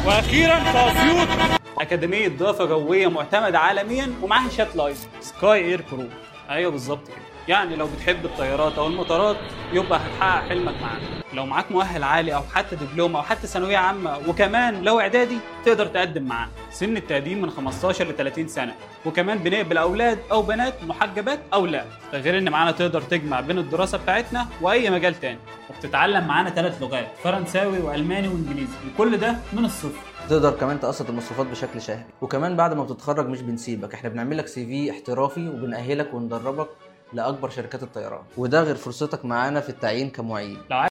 واخيرا في اسيوط اكاديميه ضيافه جويه معتمده عالميا ومعاها شات لايف سكاي اير كرو ايوه بالظبط كده يعني لو بتحب الطيارات او المطارات يبقى هتحقق حلمك معانا لو معاك مؤهل عالي او حتى دبلوم او حتى ثانويه عامه وكمان لو اعدادي تقدر تقدم معانا سن التقديم من 15 ل 30 سنه وكمان بنقبل اولاد او بنات محجبات او لا ده غير ان معانا تقدر تجمع بين الدراسه بتاعتنا واي مجال تاني وبتتعلم معانا ثلاث لغات فرنساوي والماني وانجليزي وكل ده من الصفر تقدر كمان تقسط المصروفات بشكل شهري وكمان بعد ما بتتخرج مش بنسيبك احنا بنعمل لك سي في احترافي وبنأهلك وندربك لاكبر شركات الطيران وده غير فرصتك معانا في التعيين كمعيد لو